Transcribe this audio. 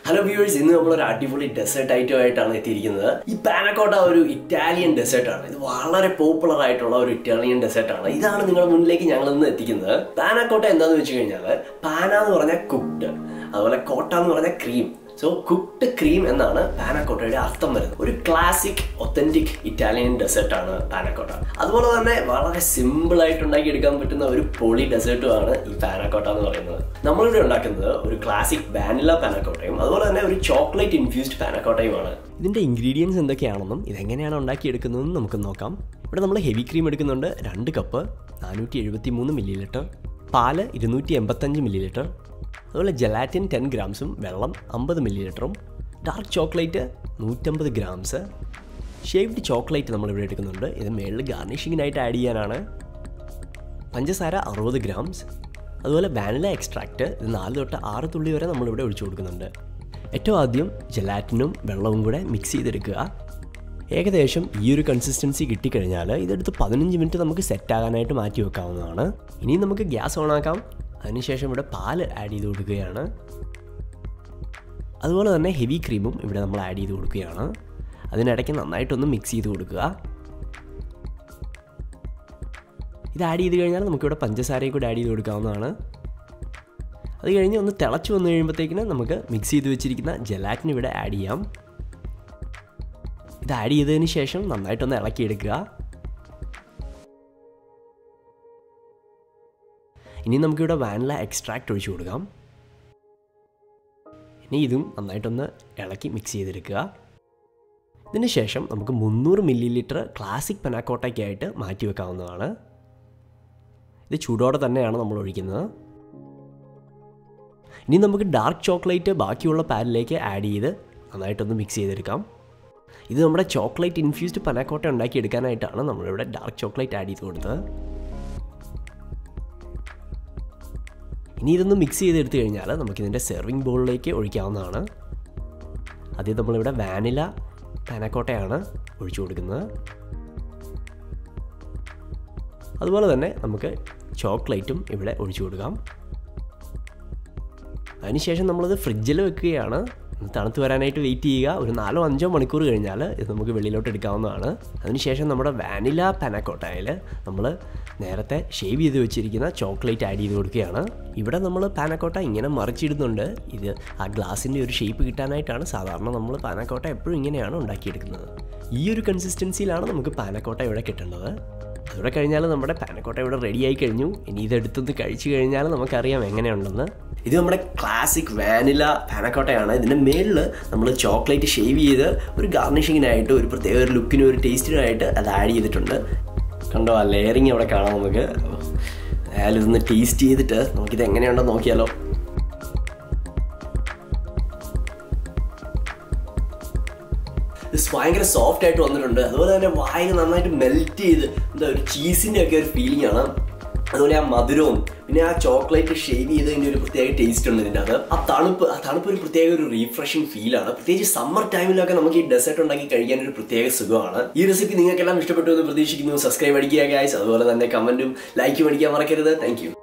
hello viewers ഇന്ന് നമ്മൾ ഒരു അടിപൊളി ഡെസേർട്ട് ഐറ്റം ആയിട്ടാണ് എത്തിയിരിക്കുന്നത് ഈ പാനക്കോട്ട ഒരു ഇറ്റാലിയൻ ഡെസേർട്ട് ആണ് ഇത് വളരെ പോപ്പുലർ ആയിട്ടുള്ള ഒരു ഇറ്റാലിയൻ ഡെസേർട്ട് ആണ് ഇതാണ് നിങ്ങളുടെ മുന്നിലേക്ക് ഞങ്ങൾ ഇന്ന് എത്തിക്കുന്നത് പാനക്കോട്ട എന്താന്ന് വെച്ച് കഴിഞ്ഞാൽ പാന എന്ന് പറഞ്ഞാൽ കുക്ഡ് അതുപോലെ കോട്ട എന്ന് പറഞ്ഞാൽ ക്രീം സോ കുക്ഡ് ക്രീം എന്നാണ് പാനക്കോട്ടയുടെ അർത്ഥം വരുന്നത് ഒരു ക്ലാസിക് ഒത്തന്റിക് ഇറ്റാലിയൻ ഡെസേർട്ട് ആണ് പാനക്കോട്ട അതുപോലെ തന്നെ വളരെ സിമ്പിൾ ആയിട്ട് ഉണ്ടാക്കിയെടുക്കാൻ പറ്റുന്ന ഒരു പൊളി ഡെസേർട്ടും ആണ് ഈ പാനക്കോട്ട എന്ന് പറയുന്നത് നമ്മളിവിടെ ഉണ്ടാക്കുന്നത് ഒരു ക്ലാസിക് വാനില പാനക്കോട്ടയും അതുപോലെ തന്നെ ഒരു ചോക്ലേറ്റ് ഇൻഫ്യൂസ്ഡ് പാനക്കോട്ടയുമാണ് ഇതിന്റെ ഇൻഗ്രീഡിയൻസ് എന്തൊക്കെയാണെന്നും ഇതെങ്ങനെയാണ് ഉണ്ടാക്കിയെടുക്കുന്നതെന്നും നമുക്ക് നോക്കാം ഇവിടെ നമ്മൾ ഹെവി ക്രീം എടുക്കുന്നുണ്ട് രണ്ട് കപ്പ് നാനൂറ്റി എഴുപത്തി മൂന്ന് മില്ലി ലിറ്റർ പാല് ഇരുന്നൂറ്റി എൺപത്തഞ്ച് മില്ലി ലിറ്റർ അതുപോലെ ജലാറ്റിൻ ടെൻ ഗ്രാംസും വെള്ളം അമ്പത് മില്ലി ലിറ്ററും ഡാർക്ക് ചോക്ലേറ്റ് നൂറ്റമ്പത് ഗ്രാംസ് ഷേവ്ഡ് ചോക്ലേറ്റ് നമ്മളിവിടെ എടുക്കുന്നുണ്ട് ഇത് മേളിൽ ഗാർണിഷിങ്ങിനായിട്ട് ആഡ് ചെയ്യാനാണ് പഞ്ചസാര അറുപത് ഗ്രാംസ് അതുപോലെ വാനില എക്സ്ട്രാക്റ്റ് ഇത് നാല് തൊട്ട് ആറ് തുള്ളി വരെ നമ്മളിവിടെ ഒഴിച്ചു കൊടുക്കുന്നുണ്ട് ഏറ്റവും ആദ്യം ജലാറ്റിനും വെള്ളവും കൂടെ മിക്സ് ചെയ്തെടുക്കുക ഏകദേശം ഈ ഒരു കൺസിസ്റ്റൻസി കിട്ടിക്കഴിഞ്ഞാൽ ഇതെടുത്ത് പതിനഞ്ച് മിനിറ്റ് നമുക്ക് സെറ്റ് ആകാനായിട്ട് മാറ്റി വെക്കാവുന്നതാണ് ഇനി നമുക്ക് ഗ്യാസ് ഓണാക്കാം അതിനുശേഷം ഇവിടെ പാല് ആഡ് ചെയ്ത് കൊടുക്കുകയാണ് അതുപോലെ തന്നെ ഹെവി ക്രീമും ഇവിടെ നമ്മൾ ആഡ് ചെയ്ത് കൊടുക്കുകയാണ് അതിനിടയ്ക്ക് നന്നായിട്ടൊന്ന് മിക്സ് ചെയ്ത് കൊടുക്കുക ഇത് ആഡ് ചെയ്ത് കഴിഞ്ഞാൽ നമുക്കിവിടെ പഞ്ചസാരയും കൂടെ ആഡ് ചെയ്ത് കൊടുക്കാവുന്നതാണ് അത് കഴിഞ്ഞ് ഒന്ന് തിളച്ച് വന്നു കഴിയുമ്പോഴത്തേക്കിന് നമുക്ക് മിക്സ് ചെയ്ത് വെച്ചിരിക്കുന്ന ജലാറ്റിന് ഇവിടെ ആഡ് ചെയ്യാം ഇത് ആഡ് ചെയ്തതിന് ശേഷം നന്നായിട്ടൊന്ന് ഇളക്കിയെടുക്കുക ഇനി നമുക്കിവിടെ വാനില എക്സ്ട്രാക്റ്റ് ഒഴിച്ചു കൊടുക്കാം ഇനി ഇതും നന്നായിട്ടൊന്ന് ഇളക്കി മിക്സ് ചെയ്തെടുക്കുക ഇതിന് ശേഷം നമുക്ക് മുന്നൂറ് മില്ലി ലിറ്റർ ക്ലാസിക് പെനാക്കോട്ടയ്ക്കായിട്ട് മാറ്റി വെക്കാവുന്നതാണ് ഇത് ചൂടോടെ തന്നെയാണ് നമ്മൾ ഒഴിക്കുന്നത് ഇനി നമുക്ക് ഡാർക്ക് ചോക്ലേറ്റ് ബാക്കിയുള്ള പാനിലേക്ക് ആഡ് ചെയ്ത് നന്നായിട്ടൊന്ന് മിക്സ് ചെയ്തെടുക്കാം ഇത് നമ്മുടെ ചോക്ലേറ്റ് ഇൻഫ്യൂസ്ഡ് പനാക്കോട്ട ഉണ്ടാക്കിയെടുക്കാനായിട്ടാണ് നമ്മളിവിടെ ഡാർക്ക് ചോക്ലേറ്റ് ആഡ് ചെയ്ത് കൊടുത്തത് ഇനി ഇതൊന്ന് മിക്സ് ചെയ്തെടുത്തു കഴിഞ്ഞാൽ നമുക്കിതിൻ്റെ സെർവിങ് ബോളിലേക്ക് ഒഴിക്കാവുന്നതാണ് ആദ്യം നമ്മളിവിടെ വാനില പാനക്കോട്ടയാണ് ഒഴിച്ചു കൊടുക്കുന്നത് അതുപോലെ തന്നെ നമുക്ക് ചോക്ലേറ്റും ഇവിടെ ഒഴിച്ചു കൊടുക്കാം അതിനുശേഷം നമ്മളിത് ഫ്രിഡ്ജിൽ വെക്കുകയാണ് തണുത്ത് വരാനായിട്ട് വെയിറ്റ് ചെയ്യുക ഒരു നാലോ അഞ്ചോ മണിക്കൂർ കഴിഞ്ഞാൽ ഇത് നമുക്ക് വെളിയിലോട്ട് എടുക്കാവുന്നതാണ് അതിനുശേഷം നമ്മുടെ വാനില പാനക്കോട്ടയിൽ നമ്മൾ നേരത്തെ ഷേവ് ചെയ്ത് വെച്ചിരിക്കുന്ന ചോക്ലേറ്റ് ആഡ് ചെയ്ത് കൊടുക്കുകയാണ് ഇവിടെ നമ്മൾ പാനക്കോട്ട ഇങ്ങനെ മറിച്ചിടുന്നുണ്ട് ഇത് ആ ഗ്ലാസിൻ്റെ ഒരു ഷേപ്പ് കിട്ടാനായിട്ടാണ് സാധാരണ നമ്മൾ പാനക്കോട്ട എപ്പോഴും ഇങ്ങനെയാണ് ഉണ്ടാക്കിയെടുക്കുന്നത് ഈ ഒരു കൺസിസ്റ്റൻസിയിലാണ് നമുക്ക് പാനക്കോട്ട ഇവിടെ കിട്ടേണ്ടത് അതോടെ കഴിഞ്ഞാൽ നമ്മുടെ പാനക്കോട്ട ഇവിടെ റെഡി ആയി കഴിഞ്ഞു ഇനി ഇതെടുത്തൊന്ന് കഴിച്ചു കഴിഞ്ഞാൽ നമുക്കറിയാം എങ്ങനെയുണ്ടെന്ന് ഇത് നമ്മുടെ ക്ലാസിക് വാനില പാനക്കോട്ടയാണ് ഇതിൻ്റെ മേളിൽ നമ്മൾ ചോക്ലേറ്റ് ഷേവ് ചെയ്ത് ഒരു ഗാർണിഷിങ്ങിനായിട്ട് ഒരു പ്രത്യേക ഒരു ലുക്കിനും ഒരു ടേസ്റ്റിനായിട്ട് അത് ആഡ് ചെയ്തിട്ടുണ്ട് കണ്ടോ ആ ലെയറിങ് അവിടെ കാണാം നമുക്ക് അയാൾ ഇതൊന്ന് ടേസ്റ്റ് ചെയ്തിട്ട് നമുക്കിത് എങ്ങനെയുണ്ടെന്ന് നോക്കിയാലോ ഭയങ്കര സോഫ്റ്റ് ആയിട്ട് വന്നിട്ടുണ്ട് അതുപോലെ തന്നെ വായിൽ നന്നായിട്ട് മെൽറ്റ് ചെയ്ത് എന്താ ഒരു ചീസിൻ്റെ ഒക്കെ ഒരു ഫീലിംഗ് ആണ് അതുപോലെ ആ മധുരവും പിന്നെ ആ ചോക്ലേറ്റ് ഷേവ് ചെയ്തതിൻ്റെ ഒരു പ്രത്യേക ടേസ്റ്റ് ഉണ്ട് ഇതിൻ്റെ അത് ആ തണുപ്പ് ആ തണുപ്പ് ഒരു പ്രത്യേക ഒരു റീഫ്രഷിംഗ് ഫീലാണ് പ്രത്യേകിച്ച് സമ്മർ ടൈമിലൊക്കെ നമുക്ക് ഈ ഡെസേർട്ട് ഉണ്ടാക്കി കഴിക്കാൻ ഒരു പ്രത്യേക സുഖമാണ് ഈ റെസിപ്പി നിങ്ങൾക്കെല്ലാം ഇഷ്ടപ്പെട്ടു എന്ന് പ്രതീക്ഷിക്കുന്നു സബ്സ്ക്രൈബ് അടിക്കുക ഗൈസ് അതുപോലെ തന്നെ കമന്റും ലൈക്കും അടിക്കാൻ മറക്കരുത് താങ്ക്